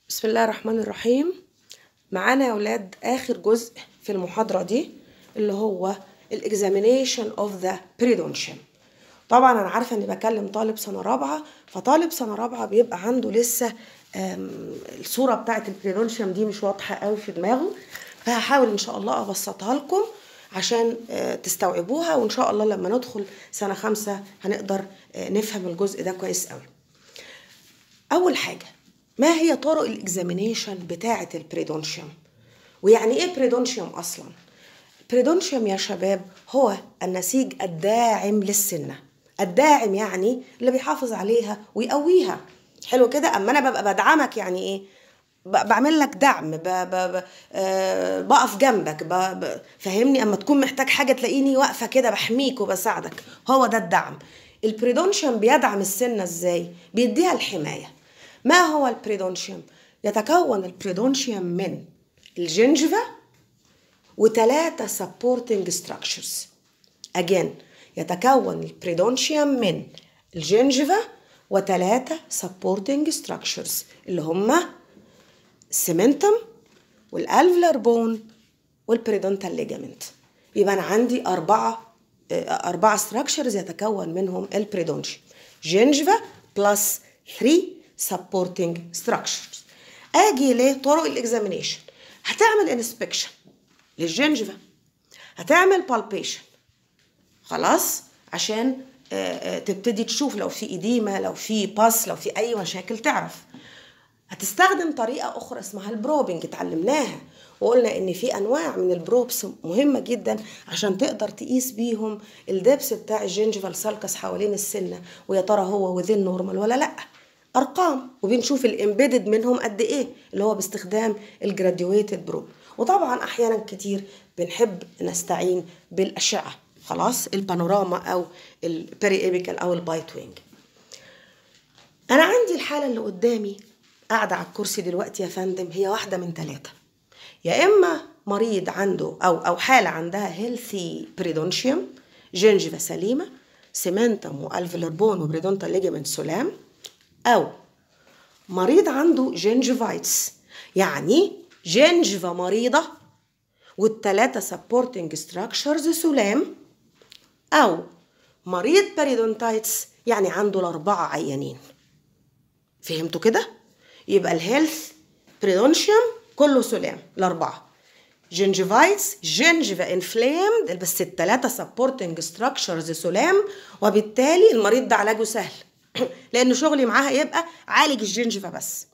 بسم الله الرحمن الرحيم معانا يا ولاد آخر جزء في المحاضرة دي اللي هو الاكزامينيشن اوف ذا بريدونشيم طبعا انا عارفه اني بكلم طالب سنه رابعه فطالب سنه رابعه بيبقى عنده لسه آم، الصوره بتاعه البريدونشيم دي مش واضحه قوي في دماغه فهحاول ان شاء الله ابسطها لكم عشان آه، تستوعبوها وان شاء الله لما ندخل سنه خمسة هنقدر آه، نفهم الجزء ده كويس قوي اول حاجه ما هي طرق الاكزامينيشن بتاعه البريدونشيوم ويعني ايه بريدونشيوم اصلا بريدونشيوم يا شباب هو النسيج الداعم للسنه الداعم يعني اللي بيحافظ عليها ويقويها حلو كده اما انا ببقى بدعمك يعني ايه ب- بعمل لك دعم ب... ب... ب... آه، بقف جنبك ب... ب... فاهمني اما تكون محتاج حاجه تلاقيني واقفه كده بحميك وبساعدك هو ده الدعم البريدونشيوم بيدعم السنه ازاي بيديها الحمايه ما هو البريدونشيوم يتكون البريدونشيوم من الجنجفه وثلاثة supporting structures again يتكون البريدونشيوم من الجنجفة وثلاثة supporting structures اللي هما السمنتم والالفلر بون والبريدونتال ليجامنت يبقى انا عندي أربعة آه، أربعة structures يتكون منهم البريدونشيوم جنجفة بلس 3 supporting structures اجي لطرق الاكزامينيشن هتعمل انسبكشن للجنجفة هتعمل بالبيشن خلاص عشان آه، آه، تبتدي تشوف لو في إديمة لو في باس لو في أي مشاكل تعرف هتستخدم طريقة أخرى اسمها البروبنج اتعلمناها وقلنا إن في أنواع من البروبس مهمة جدا عشان تقدر تقيس بيهم الدبس بتاع الجنجفال سالكس حوالين السنة ويا ترى هو وذين نورمال ولا لأ ارقام وبنشوف الامبيدد منهم قد ايه اللي هو باستخدام الجراديويتد بروب وطبعا احيانا كتير بنحب نستعين بالاشعه خلاص البانوراما او البيري ايبيكال او البايت وينج انا عندي الحاله اللي قدامي قاعده على الكرسي دلوقتي يا فندم هي واحده من ثلاثه يا اما مريض عنده او او حاله عندها هيلثي بريدونشيوم جنجفه سليمه سيمنتم والفيلر بون وبريدونتال ليجامنت سلام او مريض عنده جنجفايتس يعني جنجفة مريضة والتلاتة سبورتنج ستراكشرز سلام أو مريض باريدونتايتس يعني عنده الأربعة عيانين فهمتوا كده؟ يبقى الهيلث بريدونشيوم كله سلام الأربعة جنجفايتس جنجفا انفلامد بس التلاتة سبورتنج ستراكشرز سلام وبالتالي المريض ده علاجه سهل لأن شغلي معاها يبقى عالج الجنجفا بس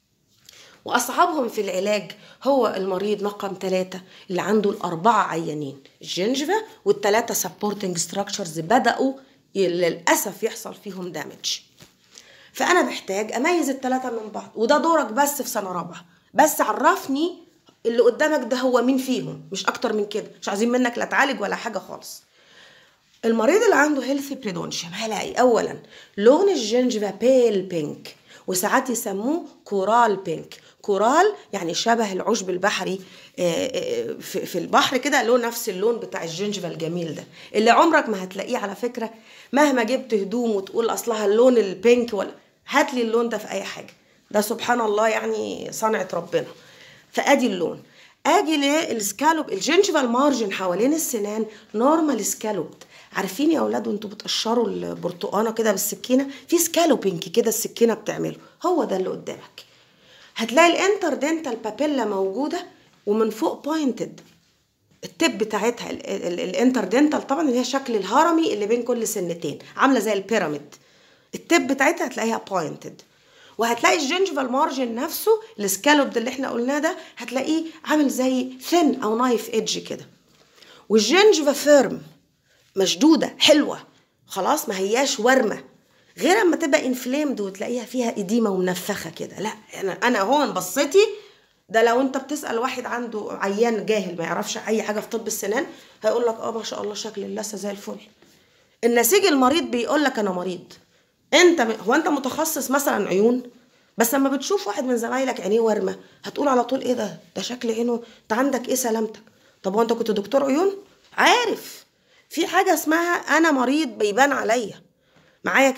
وأصعبهم في العلاج هو المريض رقم ثلاثة اللي عنده الأربعة عيانين الجنجفا والثلاثة سبورتنج ستراكشرز بدأوا ي- للأسف يحصل فيهم دامج فأنا محتاج أميز الثلاثة من بعض وده دورك بس في سنة رابعة بس عرفني اللي قدامك ده هو مين فيهم مش أكتر من كده مش عايزين منك لا تعالج ولا حاجة خالص المريض اللي عنده هيلثي بريدونشيوم هلاقي اولا لون الجنجفة بيل بينك وساعات يسموه كورال بينك كورال يعني شبه العشب البحري آه، آه، في في البحر كده له نفس اللون بتاع الجنجفة الجميل ده اللي عمرك ما هتلاقيه على فكرة مهما جبت هدوم وتقول اصلها اللون البينك ولا هات لي اللون ده في اي حاجة ده سبحان الله يعني صنعة ربنا فادي اللون اجي للسكالوب الجنجفال مارجن حوالين السنان نورمال سكالوبد عارفين يا اولاد وانتوا بتقشروا البرتقانه كده بالسكينه في سكالوبينج كده السكينه بتعمله هو ده اللي قدامك هتلاقي الانتر دنتال بابيلا موجوده ومن فوق بوينتد التب بتاعتها ال- ال- الانتر دنتال طبعا اللي هي شكل الهرمي اللي بين كل سنتين عامله زي البيراميد التب بتاعتها هتلاقيها بوينتد وهتلاقي الجنجفال مارجن نفسه السكالوب ده اللي احنا قلناه ده هتلاقيه عامل زي ثين او نايف ايدج كده والجنجفا فيرم مشدوده حلوه خلاص ما هياش ورمه غير اما تبقى انفلامد وتلاقيها فيها اديمه ومنفخه كده لا انا انا هون بصيتي ده لو انت بتسال واحد عنده عيان جاهل ما يعرفش اي حاجه في طب السنان هيقول لك اه ما شاء الله شكل اللثه زي الفل النسيج المريض بيقول لك انا مريض انت هو انت متخصص مثلا عيون بس لما بتشوف واحد من زمايلك عينيه ورمه هتقول على طول ايه ده ده شكل عينه انت عندك ايه سلامتك طب هو انت كنت دكتور عيون عارف في حاجه اسمها انا مريض بيبان عليا معايا كده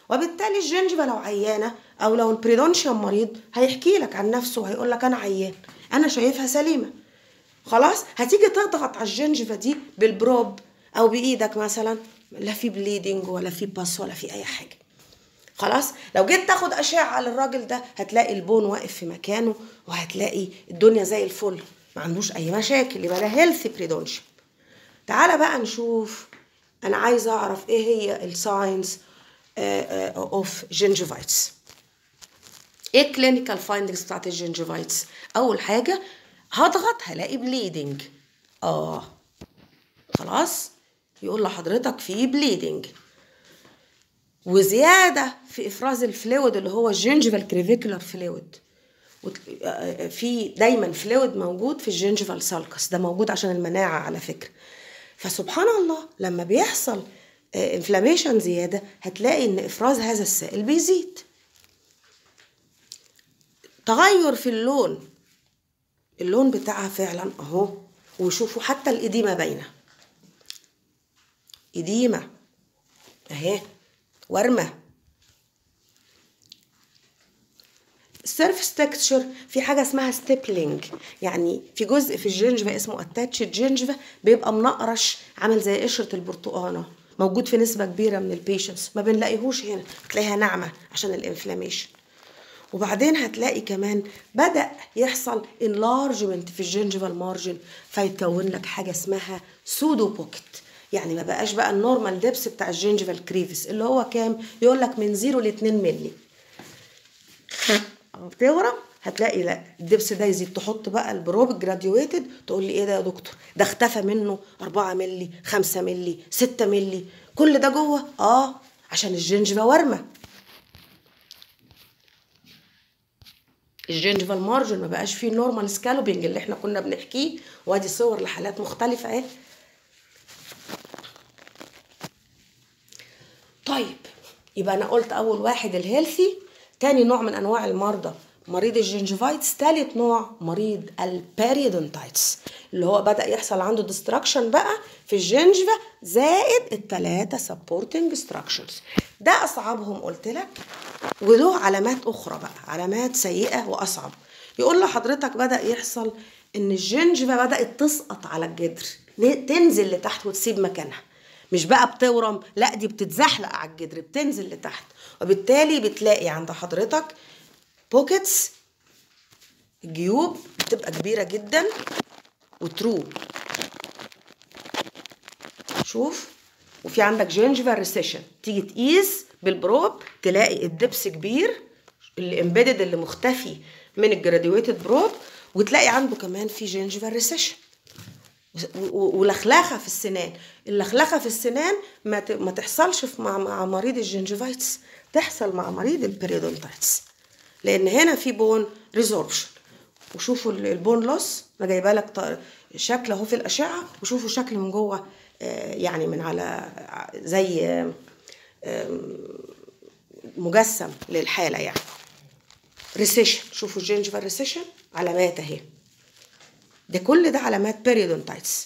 وبالتالي الجنجفة لو عيانة أو لو البريدونشيوم مريض هيحكي لك عن نفسه وهيقول لك أنا عيان أنا شايفها سليمة خلاص هتيجي تضغط على الجنجفة دي بالبروب أو بإيدك مثلا لا في بليدنج ولا في باس ولا في أي حاجة خلاص لو جيت تاخد أشعة للراجل ده هتلاقي البون واقف في مكانه وهتلاقي الدنيا زي الفل ما عندوش أي مشاكل يبقى ده هيلثي بريدونشيوم تعالى بقى نشوف انا عايزه اعرف ايه هي الساينز اوف جينجيفايتس ايه الكلينيكال فايندنجز بتاعت الجينجيفايتس اول حاجه هضغط هلاقي بليدنج اه خلاص يقول لحضرتك في بليدنج وزياده في افراز الفلويد اللي هو الجينجيفال كريفيكولار فلويد في دايما فلويد موجود في الجينجيفال سالكس ده موجود عشان المناعه على فكره فسبحان الله لما بيحصل انفلاميشن زياده هتلاقي ان افراز هذا السائل بيزيد تغير في اللون اللون بتاعها فعلا اهو وشوفوا حتى الإديمة باينة إديمة اهي ورمة السيرفس تكستشر في حاجه اسمها ستيبلينج يعني في جزء في الجنجفه اسمه اتاتش جنجفه بيبقى منقرش عامل زي قشره البرتقانه موجود في نسبه كبيره من البيشنتس ما بنلاقيهوش هنا تلاقيها ناعمه عشان الانفلاميشن وبعدين هتلاقي كمان بدا يحصل انلارجمنت في الجنجفال مارجن فيتكون لك حاجه اسمها سودو بوكيت يعني ما بقاش بقى النورمال ديبس بتاع الجنجفال كريفس اللي هو كام يقول لك من 0 ل 2 مللي بتورم هتلاقي لا الدبس ده يزيد تحط بقى البروب جراديويتد تقول لي ايه ده يا دكتور ده اختفى منه 4 مللي 5 مللي 6 مللي كل ده جوه اه عشان الجنجفه ورمه الجنجفال مارجن ما بقاش فيه نورمال سكالوبينج اللي احنا كنا بنحكيه وادي صور لحالات مختلفه اهي طيب يبقى انا قلت اول واحد الهيلثي تاني نوع من انواع المرضى مريض الجنجفايتس تالت نوع مريض البيريودونتايتس اللي هو بدا يحصل عنده ديستراكشن بقى في الجنجفه زائد الثلاثه سبورتنج ستراكشرز ده اصعبهم قلت لك وله علامات اخرى بقى علامات سيئه واصعب يقول لحضرتك بدا يحصل ان الجنجفه بدات تسقط على الجدر تنزل لتحت وتسيب مكانها مش بقى بتورم لا دي بتتزحلق على الجدر بتنزل لتحت وبالتالي بتلاقي عند حضرتك بوكيتس جيوب بتبقى كبيره جدا وترو شوف وفي عندك جينجيفال ريسيشن تيجي تقيس بالبروب تلاقي الدبس كبير اللي امبيدد اللي مختفي من الجراديويتد بروب وتلاقي عنده كمان في جينجيفال ريسيشن ولخلخه في السنان اللخلخه في السنان ما ما تحصلش مع مع مريض الجنجيفايتس تحصل مع مريض البريدونتايتس لان هنا في بون ريزوربشن وشوفوا البون لوس انا جايبه لك شكل اهو في الاشعه وشوفوا شكل من جوه يعني من على زي مجسم للحاله يعني ريسيشن شوفوا الجنجيفال ريسيشن علامات اهي ده كل ده علامات بيريودونتايتس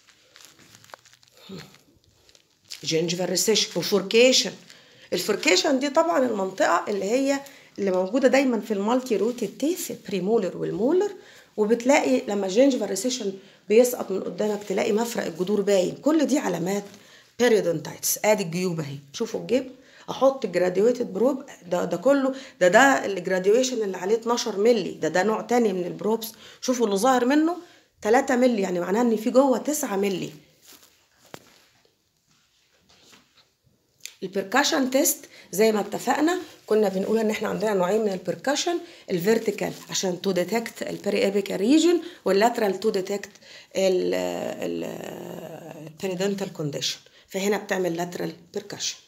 جينجيفال ريسيشن وفوركيشن الفوركيشن دي طبعا المنطقه اللي هي اللي موجوده دايما في المالتي روتد تيث البريمولر والمولر وبتلاقي لما الجينجيفال ريسيشن بيسقط من قدامك تلاقي مفرق الجذور باين كل دي علامات بيريودونتايتس ادي الجيوب اهي شوفوا الجيب احط جراديويتد بروب ده ده كله ده ده الجراديويشن اللي عليه 12 مللي ده ده نوع تاني من البروبس شوفوا اللي ظاهر منه 3 مللي يعني معناه ان في جوه 9 مللي البركاشن تيست زي ما اتفقنا كنا بنقول ان احنا عندنا نوعين من البركاشن الفيرتيكال عشان تو ديتكت البيري ايبيكال ريجن واللاترال تو ديتكت البيريدنتال كونديشن فهنا بتعمل لاترال بيركاشن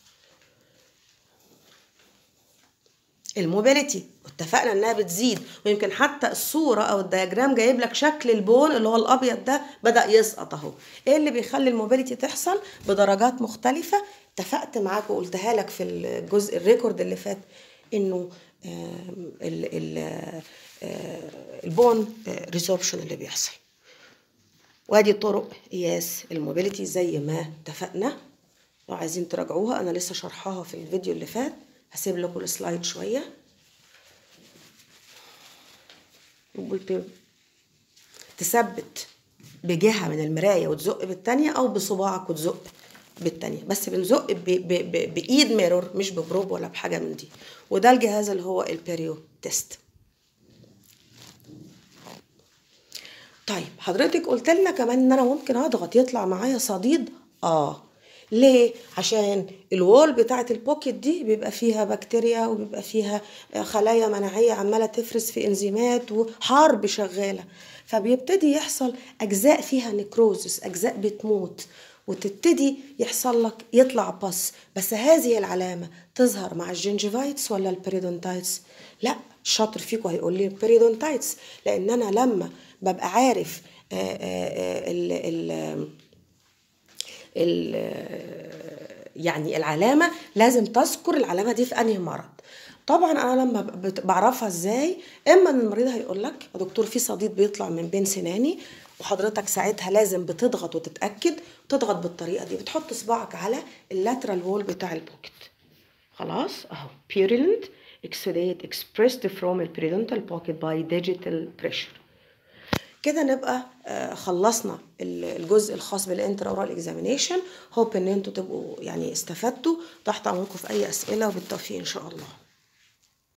الموبيليتي اتفقنا انها بتزيد ويمكن حتى الصوره او الدياجرام جايب لك شكل البون اللي هو الابيض ده بدا يسقط اهو ايه اللي بيخلي الموبيليتي تحصل بدرجات مختلفه اتفقت معاك وقلتها لك في الجزء الريكورد اللي فات انه ال ال البون ريسوربشن اللي بيحصل وادي طرق قياس الموبيليتي زي ما اتفقنا لو عايزين تراجعوها انا لسه شرحاها في الفيديو اللي فات هسيب لكم السلايد شويه تثبت بجهه من المرايه وتزق بالتانيه او بصباعك وتزق بالتانيه بس بنزق ب ب ب بايد ميرور مش ببروب ولا بحاجه من دي وده الجهاز اللي هو البيريو تيست طيب حضرتك قلت لنا كمان ان انا ممكن اضغط يطلع معايا صديد اه ليه عشان الوول بتاعه البوكيت دي بيبقى فيها بكتيريا وبيبقى فيها خلايا مناعيه عماله تفرز في انزيمات وحرب شغاله فبيبتدي يحصل اجزاء فيها نكروزس اجزاء بتموت وتبتدي يحصل لك يطلع بس بس هذه العلامه تظهر مع الجنجيفايتس ولا البريدونتايتس لا الشاطر فيكم هيقول لي البريدونتايتس لان انا لما ببقى عارف ال ال ال يعني العلامه لازم تذكر العلامه دي في انهي مرض طبعا انا لما بعرفها ازاي اما ان المريض هيقول لك يا دكتور في صديد بيطلع من بين سناني وحضرتك ساعتها لازم بتضغط وتتاكد تضغط بالطريقه دي بتحط صباعك على اللاترال وول بتاع البوكت خلاص اهو purulent exudate expressed from the periodontal pocket by digital pressure كده نبقى خلصنا الجزء الخاص بالانترا اورال اكزامينيشن هوب ان انتوا تبقوا يعني استفدتوا تحت امركم في اي اسئله وبالتوفيق ان شاء الله